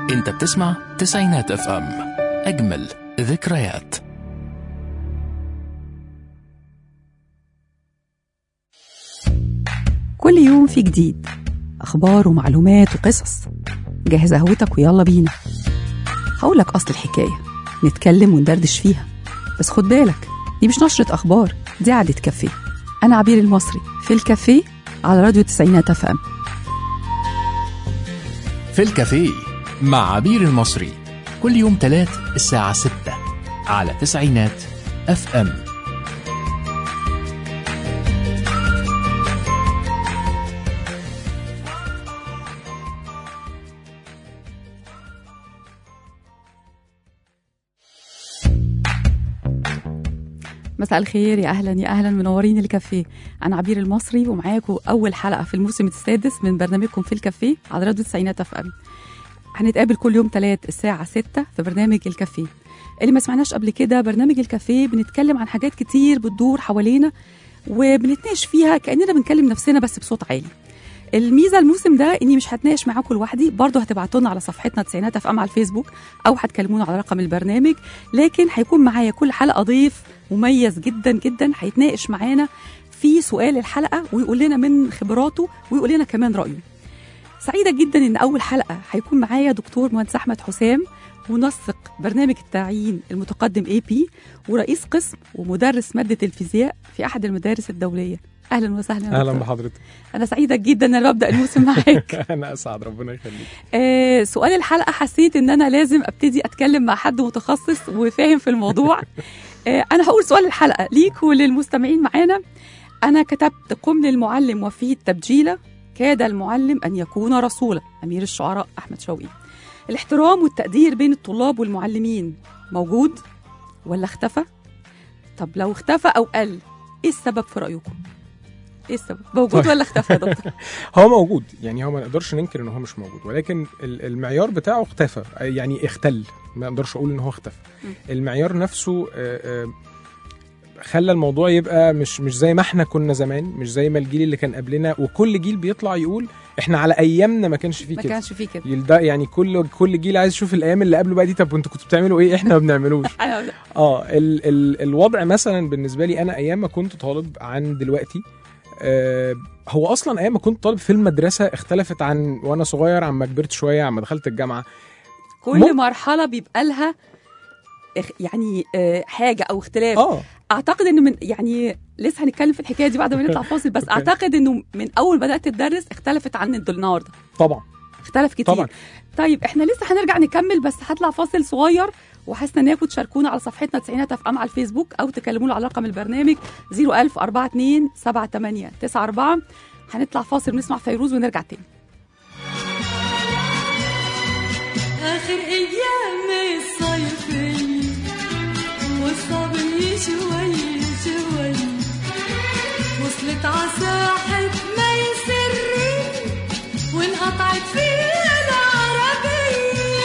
انت بتسمع تسعينات اف ام اجمل ذكريات كل يوم في جديد أخبار ومعلومات وقصص جهز قهوتك ويلا بينا هقولك أصل الحكاية نتكلم وندردش فيها بس خد بالك دي مش نشرة أخبار دي قعدة كافيه أنا عبير المصري في الكافيه على راديو تسعينات أف أم في الكافيه مع عبير المصري كل يوم تلات الساعة ستة على تسعينات اف ام مساء الخير يا اهلا يا اهلا منورين الكافيه انا عبير المصري ومعاكم اول حلقه في الموسم السادس من برنامجكم في الكافيه على راديو تسعينات اف ام هنتقابل كل يوم ثلاث الساعه 6 في برنامج الكافيه اللي ما سمعناش قبل كده برنامج الكافيه بنتكلم عن حاجات كتير بتدور حوالينا وبنتناقش فيها كاننا بنكلم نفسنا بس بصوت عالي الميزه الموسم ده اني مش هتناقش معاكم لوحدي برضه هتبعتوا لنا على صفحتنا تسعينات اف ام على الفيسبوك او هتكلمونا على رقم البرنامج لكن هيكون معايا كل حلقه ضيف مميز جدا جدا هيتناقش معانا في سؤال الحلقه ويقول لنا من خبراته ويقول لنا كمان رايه سعيده جدا ان اول حلقه هيكون معايا دكتور مهندس احمد حسام منسق برنامج التعيين المتقدم اي بي ورئيس قسم ومدرس ماده الفيزياء في احد المدارس الدوليه اهلا وسهلا يا اهلا دكتور. بحضرتك انا سعيده جدا ان انا ببدا الموسم معاك انا اسعد ربنا يخليك آه سؤال الحلقه حسيت ان انا لازم ابتدي اتكلم مع حد متخصص وفاهم في الموضوع آه انا هقول سؤال الحلقه ليك وللمستمعين معانا انا كتبت قم للمعلم وفيه التبجيله كاد المعلم ان يكون رسولا امير الشعراء احمد شوقي الاحترام والتقدير بين الطلاب والمعلمين موجود ولا اختفى طب لو اختفى او قل ايه السبب في رايكم ايه السبب موجود طيب. ولا اختفى يا دكتور هو موجود يعني هو ما نقدرش ننكر ان هو مش موجود ولكن ال- المعيار بتاعه اختفى يعني اختل ما اقدرش اقول ان هو اختفى م. المعيار نفسه آه، آه، خلى الموضوع يبقى مش مش زي ما احنا كنا زمان مش زي ما الجيل اللي كان قبلنا وكل جيل بيطلع يقول احنا على ايامنا ما كانش فيه ما كده كانش فيه كده ده يعني كل كل جيل عايز يشوف الايام اللي قبله بقى دي طب انتوا كنتوا بتعملوا ايه احنا ما بنعملوش أنا- اه ال ال الوضع مثلا بالنسبه لي انا ايام ما كنت طالب عن دلوقتي آه هو اصلا ايام ما كنت طالب في المدرسه اختلفت عن وانا صغير عما كبرت شويه عما دخلت الجامعه كل مم- مرحله بيبقى لها اخ- يعني آه، حاجه او اختلاف اه اعتقد انه من يعني لسه هنتكلم في الحكايه دي بعد ما نطلع فاصل بس أوكي. اعتقد انه من اول ما بدات تدرس اختلفت عن النهارده طبعا اختلف كتير طبعا طيب احنا لسه هنرجع نكمل بس هطلع فاصل صغير وهستناكم تشاركونا على صفحتنا تسعينات اف ام على الفيسبوك او تكلمونا على رقم البرنامج 01000 42 78 94 هنطلع فاصل ونسمع فيروز ونرجع تاني آخر أيام الصيفية والصبي شوي شوي وصلت عساحة ما يسري وانقطعت فيها العربية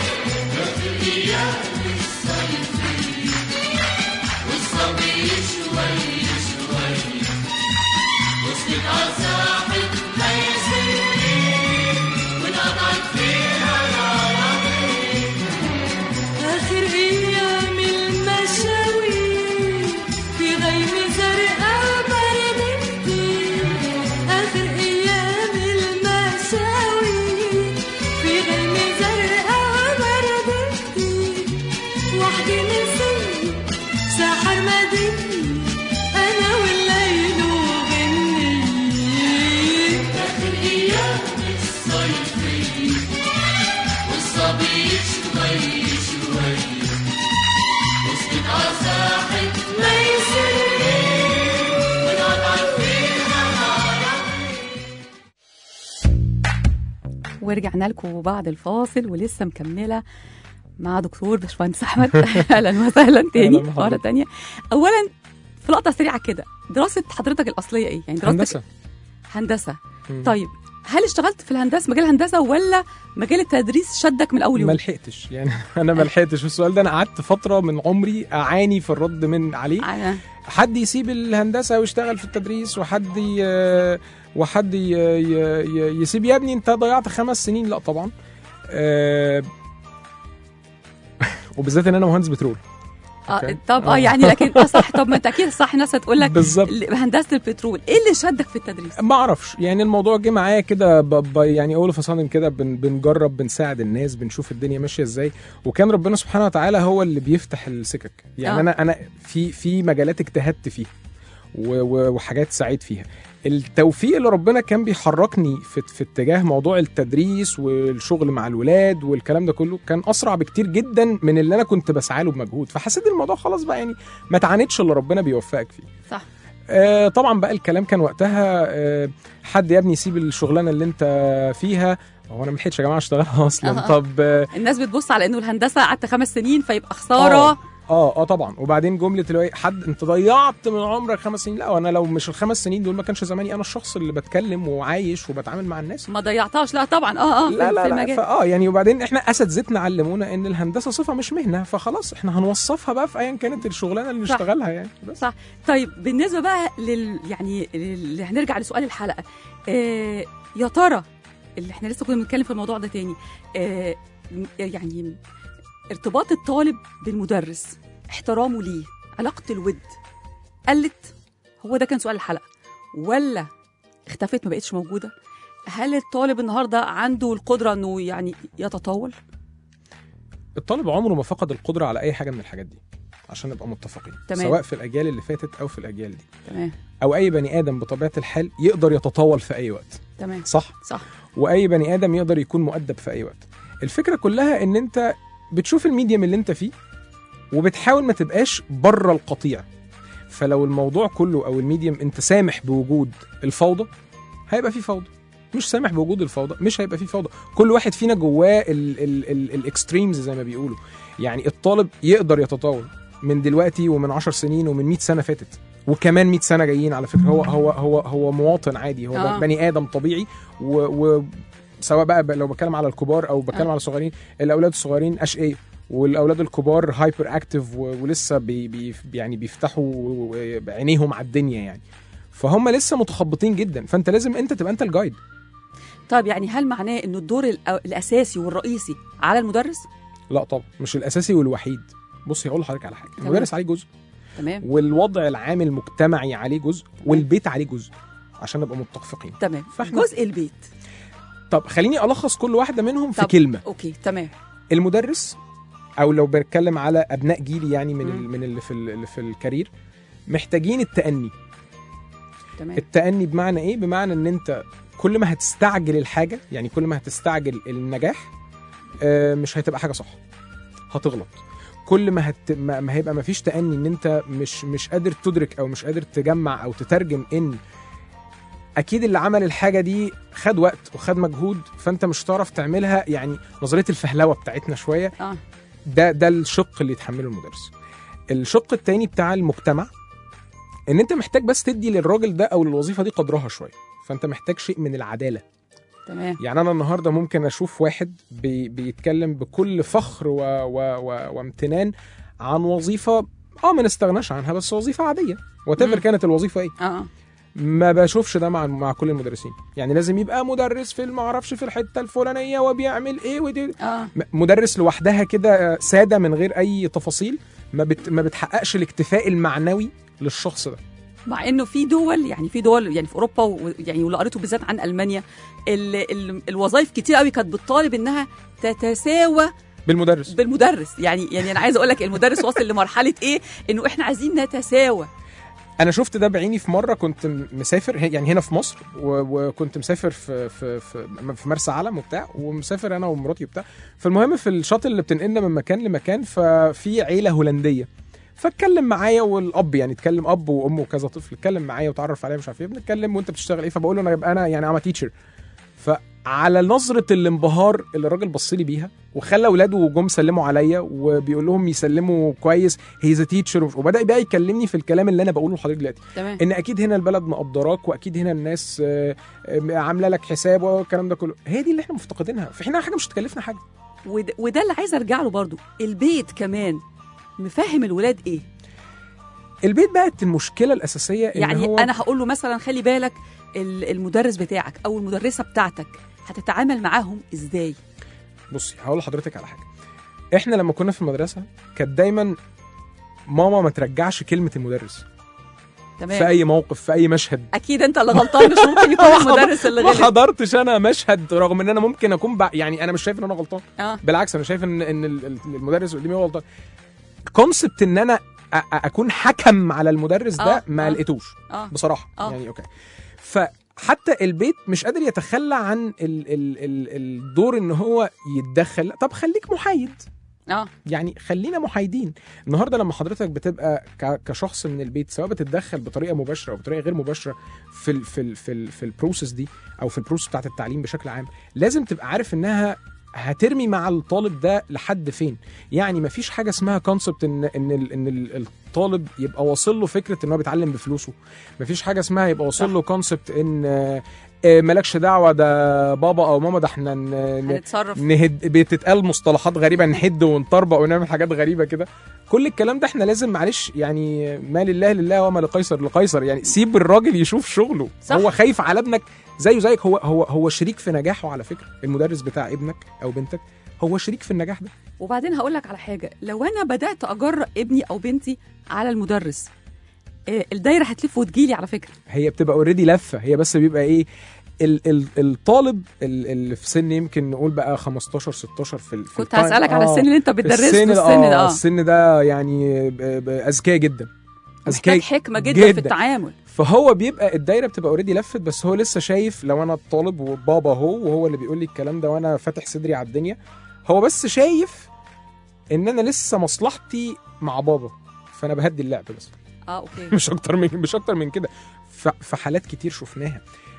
آخر أيام المشاوير في غيم زرقاء برد كتير آخر أيام المشاوير في غيم زرقاء برد كتير وحدي نسيت ساحر مدينة أنا والليل وغنية آخر أيام الصيفية والصبي شوي شوي وصلت عساحة ما يسري ونقطعت فيها ورجعنا لكم بعد الفاصل ولسه مكمله مع دكتور باشمهندس احمد اهلا وسهلا تاني أهلا بحضرتك. مره تانية اولا في لقطه سريعه كده دراسه حضرتك الاصليه ايه يعني دراستك هندسه هندسه مم. طيب هل اشتغلت في الهندسه مجال الهندسه ولا مجال التدريس شدك من اول ما يوم لحقتش يعني انا ما لحقتش في السؤال ده انا قعدت فتره من عمري اعاني في الرد من عليه أنا- حد يسيب الهندسه ويشتغل في التدريس وحد ي... وحد ي... ي... ي... يسيب يا ابني انت ضيعت خمس سنين لا طبعا آه وبالذات ان انا مهندس بترول اه أوكي. طب اه آه. يعني لكن اه صح طب ما انت اكيد صح ناس هتقول لك بالظبط هندسه البترول ايه اللي شدك في التدريس؟ ما اعرفش يعني الموضوع جه معايا كده ب... ب... يعني اول فصادم كده بن... بنجرب بنساعد الناس بنشوف الدنيا ماشيه ازاي وكان ربنا سبحانه وتعالى هو اللي بيفتح السكك يعني آه. انا انا في في مجالات اجتهدت فيها و... و... وحاجات سعيد فيها التوفيق اللي ربنا كان بيحركني في, في اتجاه موضوع التدريس والشغل مع الولاد والكلام ده كله كان اسرع بكتير جدا من اللي انا كنت بسعى له بمجهود فحسيت الموضوع خلاص بقى يعني ما تعاندش اللي ربنا بيوفقك فيه صح آه طبعا بقى الكلام كان وقتها آه حد يا ابني سيب الشغلانه اللي انت فيها هو انا ما لحقتش يا جماعه اشتغلها اصلا آه. طب اه الناس بتبص على انه الهندسه قعدت خمس سنين فيبقى خساره اه, آه طبعا وبعدين جمله اللي هو إيه، حد انت ضيعت من عمرك خمس سنين لا وانا لو مش الخمس سنين دول ما كانش زماني انا الشخص اللي بتكلم وعايش وبتعامل مع الناس ما ضيعتهاش لا طبعا اه اه في- لا لا في لا المجال فاه يعني وبعدين احنا اساتذتنا علمونا ان الهندسه صفه مش مهنه فخلاص احنا هنوصفها بقى في ايا كانت الشغلانه اللي صح. نشتغلها يعني بس صح طيب بالنسبه بقى لل يعني لل... هنرجع لسؤال الحلقه آه يا ترى اللي احنا لسه كنا بنتكلم في الموضوع ده تاني آه م- يعني ارتباط الطالب بالمدرس احترامه ليه علاقه الود قلت هو ده كان سؤال الحلقه ولا اختفت ما بقتش موجوده هل الطالب النهارده عنده القدره انه يعني يتطاول الطالب عمره ما فقد القدره على اي حاجه من الحاجات دي عشان نبقى متفقين تمام. سواء في الاجيال اللي فاتت او في الاجيال دي تمام او اي بني ادم بطبيعه الحال يقدر يتطاول في اي وقت تمام صح صح واي بني ادم يقدر يكون مؤدب في اي وقت الفكره كلها ان انت بتشوف الميديم اللي انت فيه وبتحاول ما تبقاش بره القطيع فلو الموضوع كله او الميديم انت سامح بوجود الفوضى هيبقى فيه فوضى مش سامح بوجود الفوضى مش هيبقى فيه فوضى كل واحد فينا جواه الاكستريمز زي ما بيقولوا يعني الطالب يقدر يتطور من دلوقتي ومن 10 سنين ومن 100 سنه فاتت وكمان 100 سنه جايين على فكره هو هو هو هو مواطن عادي هو آه. بني ادم طبيعي و, و سواء بقى ب- لو بتكلم على الكبار او بتكلم آه. على الصغيرين الاولاد الصغيرين اشقياء والاولاد الكبار هايبر اكتف ولسه بي بي يعني بيفتحوا عينيهم على الدنيا يعني فهم لسه متخبطين جدا فانت لازم انت تبقى انت الجايد طيب يعني هل معناه انه الدور الأ- الاساسي والرئيسي على المدرس لا طبعا مش الاساسي والوحيد بصي هقول لحضرتك على حاجه تمام. المدرس عليه جزء تمام والوضع العام المجتمعي عليه جزء والبيت عليه جزء عشان نبقى متفقين تمام فإحنا- جزء البيت طب خليني الخص كل واحده منهم في طب. كلمه اوكي تمام المدرس او لو بنتكلم على ابناء جيلي يعني من مم. ال- من اللي في ال- اللي في الكارير محتاجين التأني تمام التأني بمعنى ايه بمعنى ان انت كل ما هتستعجل الحاجه يعني كل ما هتستعجل النجاح آه، مش هتبقى حاجه صح هتغلط كل ما هت... ما ما هيبقى ما فيش تأني ان انت مش مش قادر تدرك او مش قادر تجمع او تترجم ان اكيد اللي عمل الحاجه دي خد وقت وخد مجهود فانت مش هتعرف تعملها يعني نظريه الفهلوه بتاعتنا شويه اه ده ده الشق اللي يتحمله المدرس الشق التاني بتاع المجتمع ان انت محتاج بس تدي للراجل ده او للوظيفه دي قدرها شويه فانت محتاج شيء من العداله تمام يعني انا النهارده ممكن اشوف واحد بي بيتكلم بكل فخر و و و وامتنان عن وظيفه اه ما نستغناش عنها بس وظيفه عاديه وات مم. كانت الوظيفه ايه اه ما بشوفش ده مع مع كل المدرسين يعني لازم يبقى مدرس في ما اعرفش في الحته الفلانيه وبيعمل ايه ودي اه م- مدرس لوحدها كده ساده من غير اي تفاصيل ما بت ما بتحققش الاكتفاء المعنوي للشخص ده مع انه في دول يعني في دول يعني في اوروبا و- يعني واللي قريته بالذات عن المانيا ال ال الوظائف كتير قوي كانت بتطالب انها تتساوى بالمدرس بالمدرس يعني يعني انا عايزه اقول لك المدرس واصل لمرحله ايه انه احنا عايزين نتساوى انا شفت ده بعيني في مره كنت م- مسافر ه- يعني هنا في مصر و- وكنت مسافر في في في, في مرسى علم وبتاع ومسافر انا ومراتي وبتاع فالمهم في الشاطئ اللي بتنقلنا من مكان لمكان ففي عيله هولنديه فاتكلم معايا والاب يعني اتكلم اب وام وكذا طفل اتكلم معايا وتعرف عليا مش عارف ايه بنتكلم وانت بتشتغل ايه فبقول له انا يبقى انا يعني ام تيتشر فعلى نظره الانبهار اللي الراجل بص لي بيها وخلى اولاده جم سلموا عليا وبيقول لهم يسلموا كويس هيز تيتشر وبدا بقى يكلمني في الكلام اللي انا بقوله لحضرتك دلوقتي تمام ان اكيد هنا البلد مقدراك واكيد هنا الناس آه، آه، عامله لك حساب والكلام ده كله هي دي اللي احنا مفتقدينها في حين حاجه مش هتكلفنا حاجه وده, وده اللي عايزه ارجع له برضو البيت كمان مفهم الولاد ايه البيت بقت المشكله الاساسيه ان يعني هو انا هقول له مثلا خلي بالك ال- المدرس بتاعك او المدرسه بتاعتك هتتعامل معاهم ازاي بصي هقول لحضرتك على حاجه احنا لما كنا في المدرسه كانت دايما ماما ما ترجعش كلمه المدرس تمام في اي موقف في اي مشهد اكيد انت اللي غلطان مش ممكن يكون المدرس اللي ما غلط حضرتش انا مشهد رغم ان انا ممكن اكون بع... يعني انا مش شايف ان انا غلطان اه بالعكس انا شايف ان ان ال- ال- المدرس اللي قدامي هو غلطان كونسبت ان انا أ- أ- اكون حكم على المدرس ده آه، ما آه. لقيتوش اه بصراحه آه. يعني اوكي فحتى البيت مش قادر يتخلى عن ال ال ال الدور ان هو يتدخل لا، طب خليك محايد اه يعني خلينا محايدين النهارده لما حضرتك بتبقى ك- كشخص من البيت سواء بتتدخل بطريقه مباشره او بطريقه غير مباشره في ال في ال في, ال في البروسيس دي او في البروسيس بتاعت التعليم بشكل عام لازم تبقى عارف انها هترمي مع الطالب ده لحد فين يعني مفيش حاجه اسمها كونسبت ان ان ال ان ال الطالب يبقى واصل له فكره ان هو بيتعلم بفلوسه مفيش حاجه اسمها يبقى واصل له كونسبت ان آه، آه، مالكش دعوه ده بابا او ماما ده احنا ن- ن- هنتصرف نهد بتتقال مصطلحات غريبه نهد ونطربق ونعمل حاجات غريبه كده كل الكلام ده احنا لازم معلش يعني ما لله لله وما لقيصر لقيصر يعني سيب الراجل يشوف شغله صح. هو خايف على ابنك زيه زيك هو هو هو شريك في نجاحه على فكره المدرس بتاع ابنك او بنتك هو شريك في النجاح ده وبعدين هقول لك على حاجه لو انا بدات اجرأ ابني او بنتي على المدرس آه، الدايره هتلف وتجيلي على فكره هي بتبقى اوريدي لفه هي بس بيبقى ايه ال ال الطالب ال- اللي في سن يمكن نقول بقى 15 16 في, ال- في كنت التايم- هسالك على آه. السن اللي انت بتدرسه السن السن ده ده اه اه السن ده يعني ب- ب- اذكياء جدا محتاج حكمه جدا, في جداً. التعامل فهو بيبقى الدايره بتبقى اوريدي لفت بس هو لسه شايف لو انا الطالب وبابا هو وهو اللي بيقول لي الكلام ده وانا فاتح صدري على الدنيا هو بس شايف ان انا لسه مصلحتي مع بابا فانا بهدي اللعب بس اه اوكي مش اكتر من مش اكتر من كده ف- في حالات كتير شفناها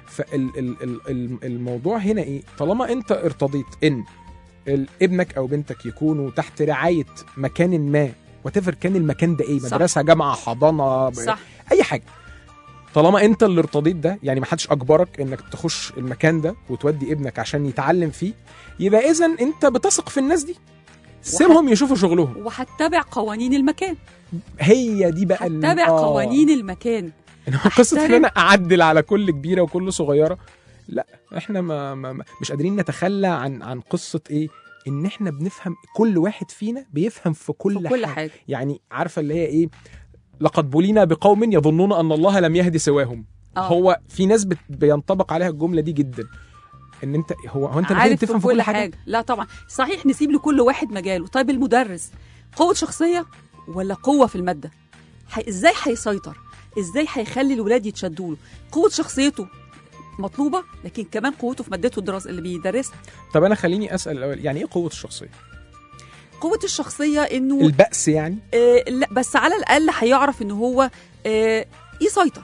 فالموضوع هنا ايه طالما انت ارتضيت ان ال- ابنك او بنتك يكونوا تحت رعايه مكان ما وتفر كان المكان ده ايه صح. مدرسه جامعه حضانه صح اي حاجه طالما انت اللي ارتضيت ده يعني ما حدش اجبرك انك تخش المكان ده وتودي ابنك عشان يتعلم فيه يبقى اذا انت بتثق في الناس دي سيبهم يشوفوا شغلهم وهتبع قوانين المكان هي دي بقى ال- هتبع آه. قوانين المكان انما قصه ان هحترم. انا اعدل على كل كبيره وكل صغيره لا احنا ما, ما ما- مش قادرين نتخلى عن عن قصه ايه ان احنا بنفهم كل واحد فينا بيفهم في كل, في كل حاجه حاجه يعني عارفه اللي هي ايه لقد بلينا بقوم يظنون ان الله لم يهدي سواهم آه. هو في ناس بت- بينطبق عليها الجمله دي جدا ان انت هو هو انت الوحيد عارف تفهم في كل حاجة. حاجه لا طبعا صحيح نسيب لكل واحد مجاله طيب المدرس قوه شخصيه ولا قوه في الماده حي... ازاي هيسيطر ازاي هيخلي الولاد يتشدوا له قوه شخصيته مطلوبه لكن كمان قوته في مادته الدراسه اللي بيدرسها طب انا خليني اسال الاول يعني ايه قوه الشخصيه قوه الشخصيه انه البأس يعني آه لا بس على الاقل هيعرف ان هو آه يسيطر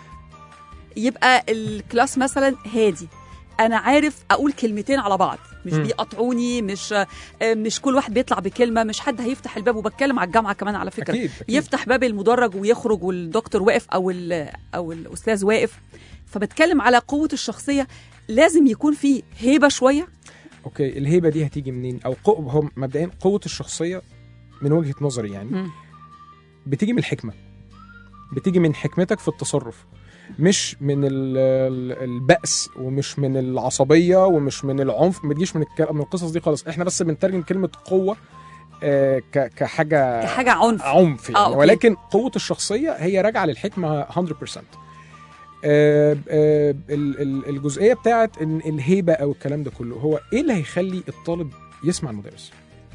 يبقى الكلاس مثلا هادي انا عارف اقول كلمتين على بعض مش مم. بيقطعوني مش آه مش كل واحد بيطلع بكلمه مش حد هيفتح الباب وبتكلم على الجامعه كمان على فكره اكيد, أكيد. يفتح باب المدرج ويخرج والدكتور واقف او ال- او الاستاذ واقف فبتكلم على قوه الشخصيه لازم يكون في هيبه شويه اوكي الهيبه دي هتيجي منين او قو... هو مبدئيا قوه الشخصيه من وجهه نظري يعني بتيجي من الحكمه بتيجي من حكمتك في التصرف مش من ال- ال- البأس ومش من العصبيه ومش من العنف ما تجيش من الك- من القصص دي خالص احنا بس بنترجم كلمه قوه آه، ك- كحاجه كحاجه عنف عنف يعني آه، أوكي. ولكن قوه الشخصيه هي راجعه للحكمه 100% آه، آه، ال- ال- الجزئيه بتاعت ان الهيبه او الكلام ده كله هو ايه اللي هيخلي الطالب يسمع المدرس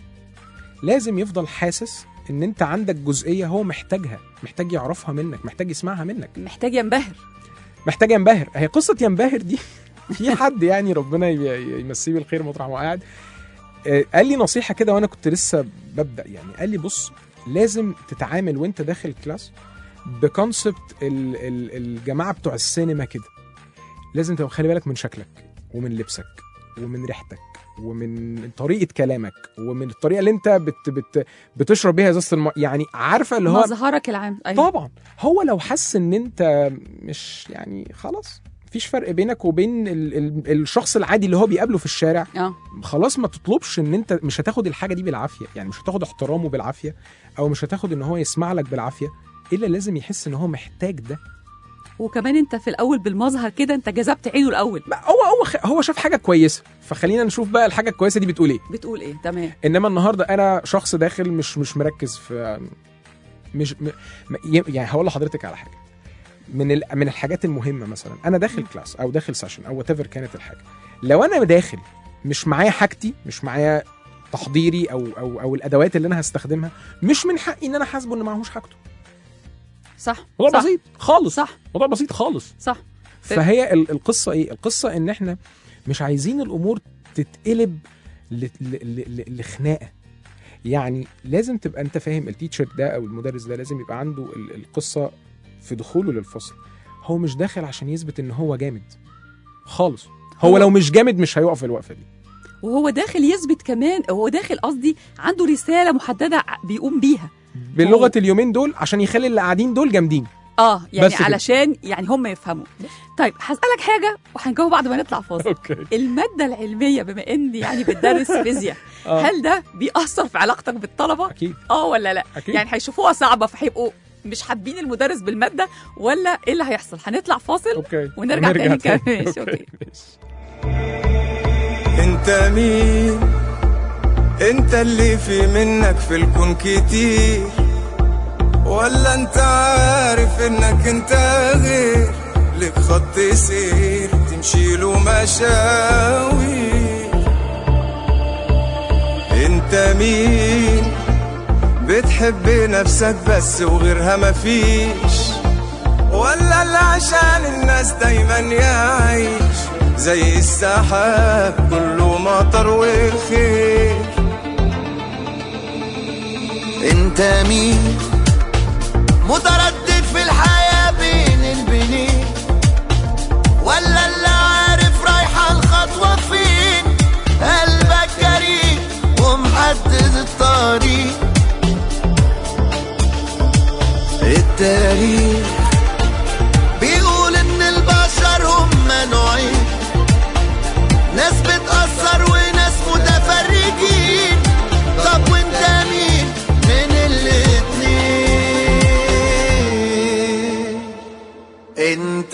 لازم يفضل حاسس ان انت عندك جزئيه هو محتاجها محتاج يعرفها منك محتاج يسمعها منك محتاج ينبهر محتاج ينبهر هي قصه ينبهر دي في حد يعني ربنا ي- يمسيه بالخير مطرح ما هو قاعد آه، قال لي نصيحه كده وانا كنت لسه ببدا يعني قال لي بص لازم تتعامل وانت داخل الكلاس بكونسبت ال- ال- الجماعه بتوع السينما كده لازم تبقى خلي بالك من شكلك ومن لبسك ومن ريحتك ومن طريقه كلامك ومن الطريقه اللي انت بت بت بتشرب بيها ازازه الم... يعني عارفه اللي هو مظهرك العام أيوة. طبعا هو لو حس ان انت مش يعني خلاص مفيش فرق بينك وبين ال ال الشخص العادي اللي هو بيقابله في الشارع اه خلاص ما تطلبش ان انت مش هتاخد الحاجه دي بالعافيه يعني مش هتاخد احترامه بالعافيه او مش هتاخد ان هو يسمع لك بالعافيه الا لازم يحس ان هو محتاج ده وكمان انت في الاول بالمظهر كده انت جذبت عينه الاول ما هو هو خ- هو شاف حاجه كويسه فخلينا نشوف بقى الحاجه الكويسه دي بتقول ايه بتقول ايه تمام انما النهارده انا شخص داخل مش مش مركز في مش م... م- يعني هقول لحضرتك على حاجه من ال... من الحاجات المهمه مثلا انا داخل كلاس او داخل سيشن او وات كانت الحاجه لو انا داخل مش معايا حاجتي مش معايا تحضيري او او او الادوات اللي انا هستخدمها مش من حقي ان انا حاسبه ان معهوش حاجته صح موضوع صح بسيط خالص صح موضوع بسيط خالص صح فهي ال- القصه ايه القصه ان احنا مش عايزين الامور تتقلب ل- ل- ل- لخناقه يعني لازم تبقى انت فاهم التيتشر ده او المدرس ده لازم يبقى عنده ال- القصه في دخوله للفصل هو مش داخل عشان يثبت ان هو جامد خالص هو هو- لو مش جامد مش هيقف الوقفه دي وهو داخل يثبت كمان هو داخل قصدي عنده رساله محدده ع- بيقوم بيها بلغه اليومين دول عشان يخلي اللي قاعدين دول جامدين اه يعني بس كده. علشان يعني هم يفهموا طيب هسالك حاجه وهنجاوب بعد ما نطلع فاصل اوكي الماده العلميه بما ان يعني بتدرس فيزياء هل ده بيأثر في علاقتك بالطلبه اكيد اه ولا لا اكيد يعني هيشوفوها صعبه فهيبقوا مش حابين المدرس بالماده ولا ايه اللي هيحصل هنطلع فاصل اوكي ونرجع تاني نكمل. ماشي، أوكي. ماشي. انت مين انت اللي في منك في الكون كتير ولا انت عارف انك انت غير لك خط سير تمشي له مشاوي انت مين بتحب نفسك بس وغيرها مفيش ولا اللي عشان الناس دايما يعيش زي السحاب كله مطر وخير انت مين متردد في الحياة بين البنين ولا اللي عارف رايحة الخطوة فين قلبك جريء ومحدد الطريق التاريخ بيقول ان البشر هم نوعين ناس بتأثر وناس متفرجين طب وانت مين من الاتنين انت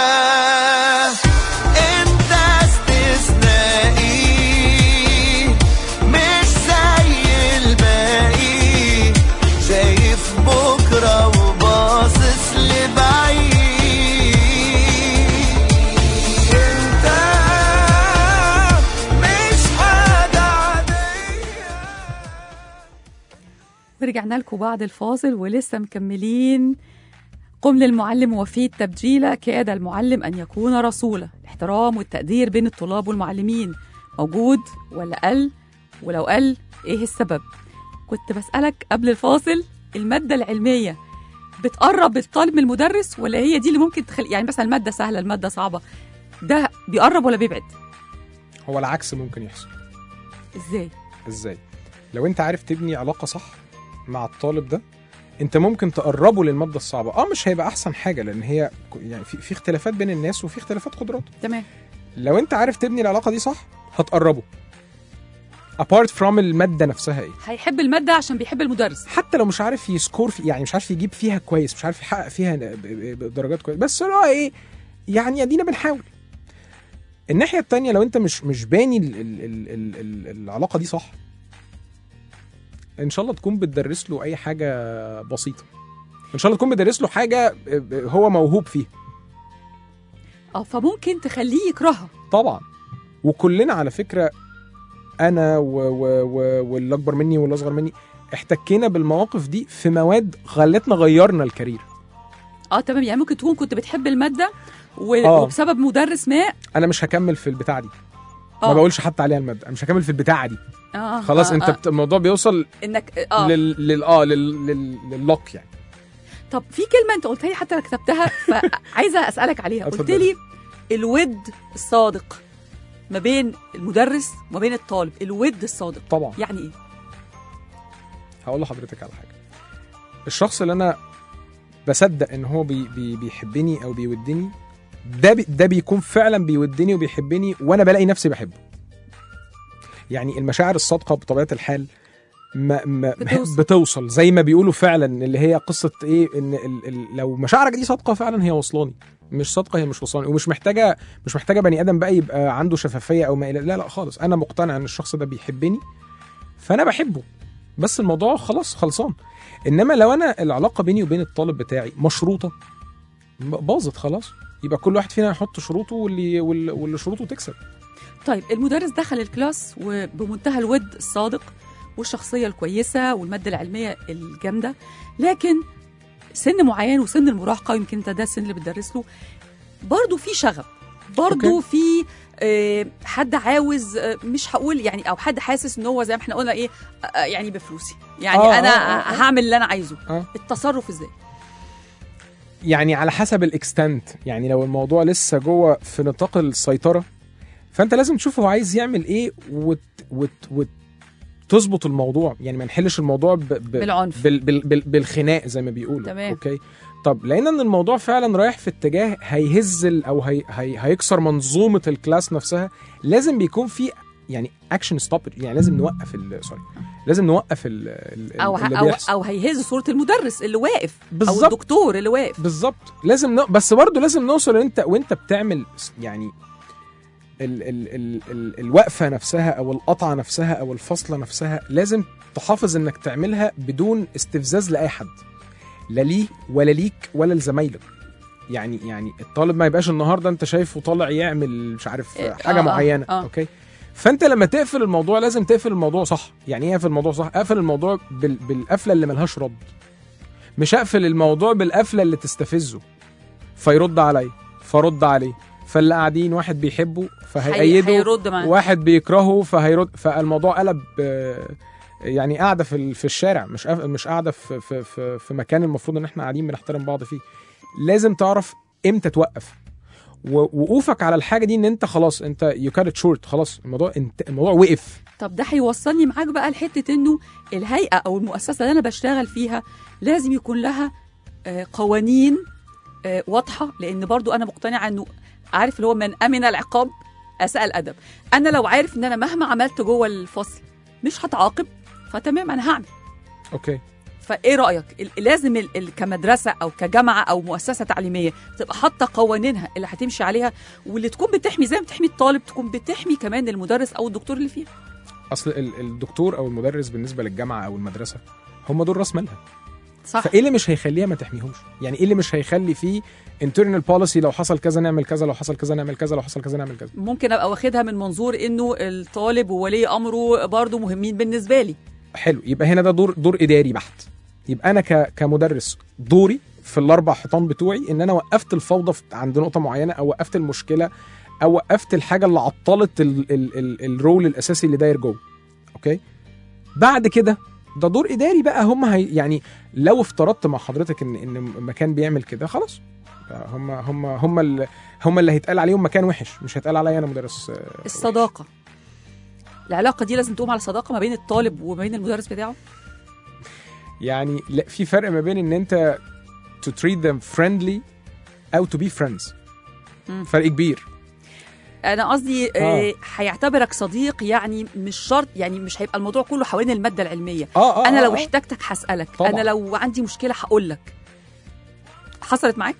انت استثنائي مش زي الباقي شايف بكرة وباصص لبعيد انت مش حاجة عادية ورجعنا لكم بعد الفاصل ولسه مكملين قم للمعلم وفي التبجيل كاد المعلم أن يكون رسولا الاحترام والتقدير بين الطلاب والمعلمين موجود ولا قل ولو قل إيه السبب كنت بسألك قبل الفاصل المادة العلمية بتقرب الطالب من المدرس ولا هي دي اللي ممكن تخلي يعني مثلا المادة سهلة المادة صعبة ده بيقرب ولا بيبعد هو العكس ممكن يحصل ازاي ازاي لو انت عارف تبني علاقه صح مع الطالب ده انت ممكن تقربه للماده الصعبه اه مش هيبقى احسن حاجه لان هي ك- يعني في, في اختلافات بين الناس وفي اختلافات قدرات تمام لو انت عارف تبني العلاقه دي صح هتقربه apart from الماده نفسها ايه هيحب المادة عشان بيحب المدرس حتى لو مش عارف يسكور في يعني مش عارف يجيب فيها كويس مش عارف يحقق فيها ب- ب- ب- درجات كويس بس هو ايه يعني ادينا بنحاول الناحيه التانية لو انت مش مش باني ال ال ال ال ال العلاقه دي صح ان شاء الله تكون بتدرس له اي حاجه بسيطه ان شاء الله تكون بتدرس له حاجه هو موهوب فيها اه فممكن تخليه يكرهها طبعا وكلنا على فكره انا و و و واللي اكبر مني واللي اصغر مني احتكينا بالمواقف دي في مواد خلتنا غيرنا الكارير اه تمام يعني ممكن تكون كنت بتحب الماده و... آه. وبسبب مدرس ما انا مش هكمل في البتاع دي اه ما بقولش حتى عليها الماده انا مش هكمل في البتاعه دي آه. خلاص آه. انت آه. بت... الموضوع بيوصل انك اه لل لل اه لل... لل... لللوك يعني طب في كلمه انت قلتها لي حتى انا كتبتها فعايزه اسالك عليها قلت اتفضل. لي الود الصادق ما بين المدرس وما بين الطالب الود الصادق طبعا يعني ايه هقول لحضرتك على حاجه الشخص اللي انا بصدق ان هو بي... بي... بيحبني او بيودني ده بي... ده بيكون فعلا بيودني وبيحبني وانا بلاقي نفسي بحبه يعني المشاعر الصادقه بطبيعه الحال ما ما بتوصل. بتوصل زي ما بيقولوا فعلا اللي هي قصه ايه ان ال ال لو مشاعرك دي صادقه فعلا هي وصلاني مش صادقه هي مش وصلاني ومش محتاجه مش محتاجه بني ادم بقى يبقى عنده شفافيه او ما الى لا لا خالص انا مقتنع ان الشخص ده بيحبني فانا بحبه بس الموضوع خلاص خلصان انما لو انا العلاقه بيني وبين الطالب بتاعي مشروطه باظت خلاص يبقى كل واحد فينا يحط شروطه واللي واللي واللي شروطه تكسب طيب المدرس دخل الكلاس وبمنتهى الود الصادق والشخصيه الكويسه والماده العلميه الجامده لكن سن معين وسن المراهقه يمكن انت ده السن اللي بتدرس له برضه في شغب برضه أوكي. في آه، حد عاوز آه، مش هقول يعني او حد حاسس ان هو زي ما احنا قلنا ايه آه، يعني بفلوسي يعني آه، انا آه، آه، آه. هعمل اللي انا عايزه آه. التصرف ازاي يعني على حسب الاكستنت يعني لو الموضوع لسه جوه في نطاق السيطره فانت لازم تشوف هو عايز يعمل ايه وت وت وت تظبط الموضوع يعني ما نحلش الموضوع ب ب بالعنف. بال بال بال بالخناق زي ما بيقولوا تمام. اوكي طب لان ان الموضوع فعلا رايح في اتجاه هيهز ال- او هي هي هيكسر منظومه الكلاس نفسها لازم بيكون في يعني اكشن ستوب يعني لازم نوقف ال- سوري لازم نوقف ال ال او اللي ه- او بيحصل. او هيهز صوره المدرس اللي واقف او بالظبط. الدكتور اللي واقف بالظبط لازم ن... بس برضه لازم نوصل انت وانت بتعمل س- يعني ال... ال... ال... ال... الوقفه نفسها او القطعه نفسها او الفصله نفسها لازم تحافظ انك تعملها بدون استفزاز لاي حد لا ليه ولا ليك ولا لزمايلك يعني يعني الطالب ما يبقاش النهارده انت شايفه طالع يعمل مش عارف إيه، حاجه آه، آه، معينه آه. اوكي فانت لما تقفل الموضوع لازم تقفل الموضوع صح يعني ايه اقفل الموضوع صح اقفل الموضوع بال... بالقفله اللي ملهاش رد مش اقفل الموضوع بالقفله اللي تستفزه فيرد عليا فرد عليه فاللي قاعدين واحد بيحبه هي- فهيأيده هيرد معاه واحد بيكرهه فهيرد فالموضوع قلب آه، يعني قاعده في ال- في الشارع مش قاف- مش قاعده في في في, في مكان المفروض ان احنا قاعدين بنحترم بعض فيه لازم تعرف امتى توقف ووقوفك على الحاجه دي ان انت خلاص انت يو كارت شورت خلاص الموضوع انت الموضوع وقف طب ده هيوصلني معاك بقى لحته انه الهيئه او المؤسسه اللي انا بشتغل فيها لازم يكون لها آه، قوانين آه، واضحه لان برضو انا مقتنعه انه عارف اللي هو من امن العقاب اساء الادب انا لو عارف ان انا مهما عملت جوه الفصل مش هتعاقب فتمام انا هعمل اوكي فايه رايك ال- لازم ال- ال- كمدرسه او كجامعه او مؤسسه تعليميه تبقى حاطه قوانينها اللي هتمشي عليها واللي تكون بتحمي زي ما بتحمي الطالب تكون بتحمي كمان المدرس او الدكتور اللي فيها اصل ال- الدكتور او المدرس بالنسبه للجامعه او المدرسه هم دول راس مالها صح فايه اللي مش هيخليها ما تحميهمش يعني ايه اللي مش هيخلي فيه internal policy لو حصل كذا نعمل كذا لو حصل كذا نعمل كذا لو حصل كذا نعمل كذا ممكن ابقى واخدها من منظور انه الطالب وولي امره برضه مهمين بالنسبه لي حلو يبقى هنا ده دور دور اداري بحت يبقى انا ك كمدرس دوري في الاربع حيطان بتوعي ان انا وقفت الفوضى في- عند نقطه معينه او وقفت المشكله او وقفت الحاجه اللي عطلت ال ال ال الرول الاساسي اللي داير جوه اوكي بعد كده ده دور اداري بقى هم هي يعني لو افترضت مع حضرتك ان ان مكان بيعمل كده خلاص هم هم هم اللي هم اللي هيتقال عليهم مكان وحش مش هيتقال عليا انا مدرس آه، وحش. الصداقه العلاقه دي لازم تقوم على صداقه ما بين الطالب وما بين المدرس بتاعه يعني لا في فرق ما بين ان انت to treat them friendly او to be friends مم. فرق كبير انا قصدي آه. آه، هيعتبرك صديق يعني مش شرط يعني مش هيبقى الموضوع كله حوالين الماده العلميه اه اه انا آه، لو آه. احتجتك هسالك طبعاً. انا لو عندي مشكله هقول لك حصلت معاك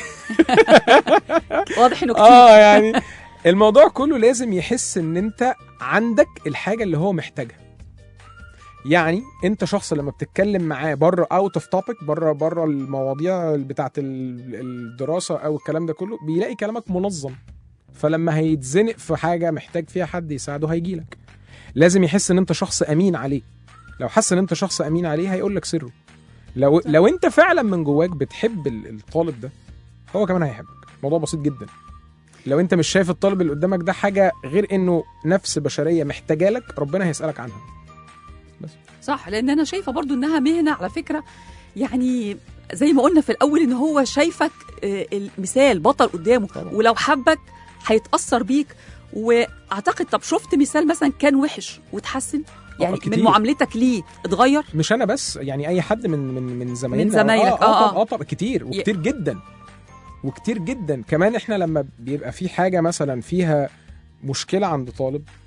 واضح انه كتير اه يعني الموضوع كله لازم يحس ان انت عندك الحاجه اللي هو محتاجها يعني انت شخص لما بتتكلم معاه بره اوت اوف توبيك بره بره المواضيع بتاعه ال- الدراسه او الكلام ده كله بيلاقي كلامك منظم فلما هيتزنق في حاجه محتاج فيها حد يساعده هيجيلك لازم يحس ان انت شخص امين عليه لو حس ان انت شخص امين عليه هيقول لك سره لو لو انت فعلا من جواك بتحب ال- الطالب ده هو كمان هيحبك موضوع بسيط جدا لو انت مش شايف الطالب اللي قدامك ده حاجه غير انه نفس بشريه محتاجه لك ربنا هيسالك عنها صح لان انا شايفه برضو انها مهنه على فكره يعني زي ما قلنا في الاول ان هو شايفك آه، المثال بطل قدامه طبعا. ولو حبك هيتاثر بيك واعتقد طب شفت مثال مثلا كان وحش وتحسن يعني من كتير. معاملتك ليه اتغير مش انا بس يعني اي حد من من من زمايلنا من زمايلك، اه آه، اه, آه. آه طبعا كتير وكتير جدا وكتير جدا كمان احنا لما بيبقى في حاجه مثلا فيها مشكله عند طالب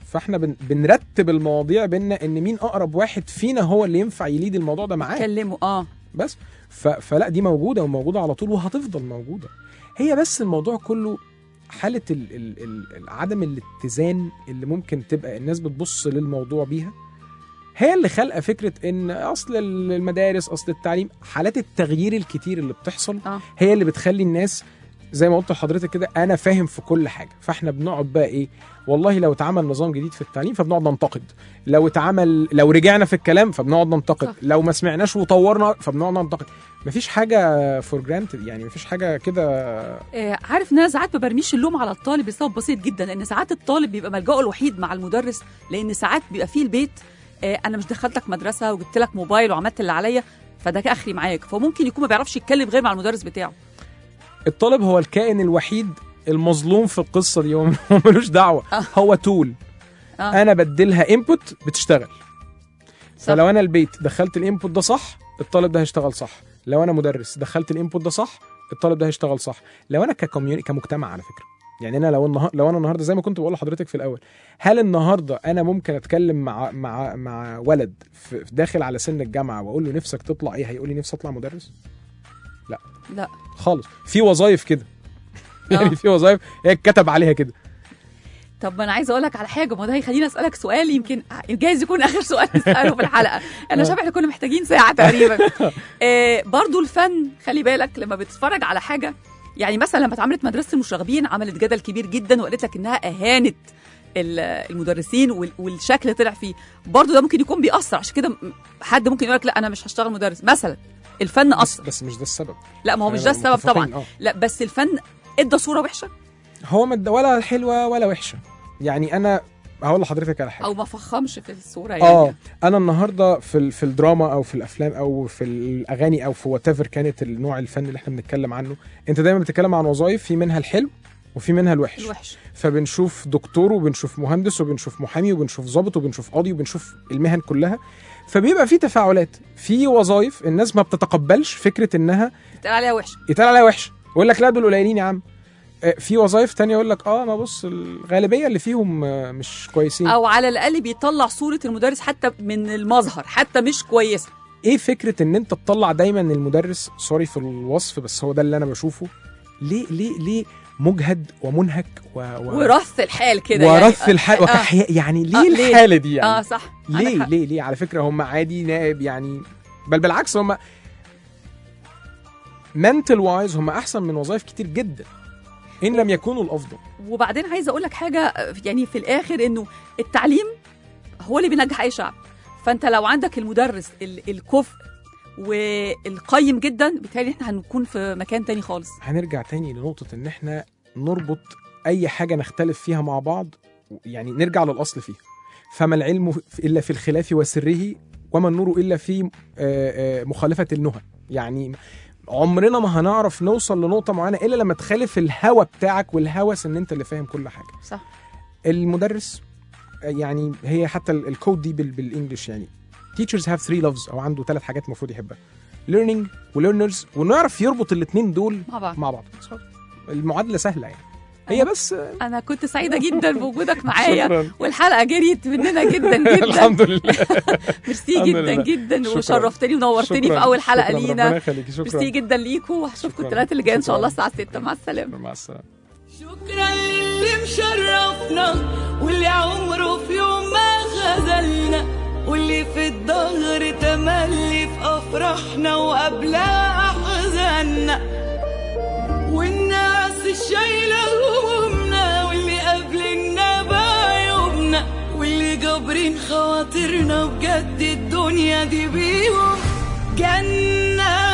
فاحنا بن... بنرتب المواضيع بينا ان مين اقرب واحد فينا هو اللي ينفع يليد الموضوع ده معاه كلموا اه بس ف... فلا دي موجوده وموجوده على طول وهتفضل موجوده هي بس الموضوع كله حاله ال... ال... ال... ال- عدم الاتزان اللي ممكن تبقى الناس بتبص للموضوع بيها هي اللي خلقه فكره ان اصل المدارس اصل التعليم حالات التغيير الكتير اللي بتحصل اه هي اللي بتخلي الناس زي ما قلت لحضرتك كده انا فاهم في كل حاجه فاحنا بنقعد بقى ايه والله لو اتعمل نظام جديد في التعليم فبنقعد ننتقد لو اتعمل لو رجعنا في الكلام فبنقعد ننتقد صح. لو ما سمعناش وطورنا فبنقعد ننتقد مفيش حاجه فور جرانتد يعني مفيش حاجه كده آه، عارف ان انا ساعات ما برميش اللوم على الطالب لسبب بسيط جدا لان ساعات الطالب بيبقى ملجأه الوحيد مع المدرس لان ساعات بيبقى فيه البيت آه، انا مش دخلتك مدرسه وجبت لك موبايل وعملت اللي عليا فده اخري معاك فممكن يكون ما بيعرفش يتكلم غير مع المدرس بتاعه الطالب هو الكائن الوحيد المظلوم في القصه دي هو هو ملوش دعوه آه. هو تول آه. انا بديلها انبوت بتشتغل صح. فلو انا البيت دخلت الانبوت ده صح الطالب ده هيشتغل صح لو انا مدرس دخلت الانبوت ده صح الطالب ده هيشتغل صح لو انا ككوميوني كمجتمع على فكره يعني انا لو النهار لو انا النهارده زي ما كنت بقول لحضرتك في الاول هل النهارده انا ممكن اتكلم مع مع مع ولد في في- داخل على سن الجامعه واقول له نفسك تطلع ايه هيقول لي نفسي اطلع مدرس لا خالص في وظايف كده يعني في وظايف هي اتكتب عليها كده طب ما انا عايزه اقول لك على حاجه ما ده هيخليني اسالك سؤال يمكن جايز يكون اخر سؤال نساله في الحلقه انا شايف احنا كنا محتاجين ساعه تقريبا آه برضو الفن خلي بالك لما بتتفرج على حاجه يعني مثلا لما اتعملت مدرسه المشاغبين عملت جدل كبير جدا وقالت لك انها اهانت ال- المدرسين وال- والشكل اللي طلع فيه برضو ده ممكن يكون بيأثر عشان كده م- حد ممكن يقول لك لا انا مش هشتغل مدرس مثلا الفن بس, اثر بس مش ده السبب لا ما هو مش ده السبب متفقين، طبعا آه. لا بس الفن ادى صوره وحشه هو مد ولا حلوه ولا وحشه يعني انا هقول لحضرتك على حاجه او ما فخمش في الصوره يعني اه انا النهارده في ال- في الدراما او في الافلام او في الاغاني او في وات ايفر كانت النوع الفن اللي احنا بنتكلم عنه انت دايما بتتكلم عن وظائف في منها الحلو وفي منها الوحش الوحش فبنشوف دكتور وبنشوف مهندس وبنشوف محامي وبنشوف ضابط وبنشوف قاضي وبنشوف المهن كلها فبيبقى في تفاعلات في وظائف الناس ما بتتقبلش فكره انها اتقال عليها وحش يتقال عليها وحش ويقول لك لا دول قليلين يا عم آه، في وظائف تانية يقول لك اه ما بص الغالبيه اللي فيهم آه، مش كويسين او على الاقل بيطلع صوره المدرس حتى من المظهر حتى مش كويسه ايه فكره ان انت تطلع دايما المدرس سوري في الوصف بس هو ده اللي انا بشوفه ليه ليه ليه مجهد ومنهك و... و... ورث الحال كده ورث يعني الحال آه. وكحياء يعني ليه آه، ليه؟ الحاله دي يعني اه صح عندك ليه حق. ليه ليه على فكره هم عادي نائب يعني بل بالعكس هم منتل وايز هم احسن من وظائف كتير جدا ان لم يكونوا الافضل وبعدين عايزه اقول لك حاجه آه، يعني في الاخر انه التعليم هو اللي بينجح اي شعب فانت لو عندك المدرس ال- الكفء والقيم جدا بالتالي احنا هنكون في مكان تاني خالص هنرجع تاني لنقطه ان احنا نربط اي حاجه نختلف فيها مع بعض يعني نرجع للاصل فيها فما العلم الا في الخلاف وسره وما النور الا في آه، آه، مخالفه النهى يعني عمرنا ما هنعرف نوصل لنقطه معينه الا لما تخالف الهوى بتاعك والهوس ان انت اللي فاهم كل حاجه صح المدرس آه، يعني هي حتى ال- الكود دي بال- بالانجلش يعني teachers have three loves او عنده ثلاث حاجات المفروض يحبها learning وlearners وانه يعرف يربط الاثنين دول مع بعض مع بعض المعادله سهله يعني هي بس آه، انا كنت سعيده جدا بوجودك معايا شكراً. والحلقه جريت مننا جدا جدا الحمد لله ميرسي الحمد جدا لله. جدا شكراً. وشرفتني ونورتني شكراً. في اول حلقه شكراً. ربنا لينا يخليكي شكرا ميرسي جدا ليكوا وهشوفكم شكراً. الثلاث اللي جاي ان شاء الله شكراً. الساعه 6 مع السلامه مع السلامه شكرا للي مشرفنا واللي عمره في يوم ما خذلنا واللي في الظهر تملي في افراحنا وقبلها احزاننا والناس الشايله همومنا واللي قابلنا بعيوبنا واللي جابرين خواطرنا بجد الدنيا دي بيهم جنه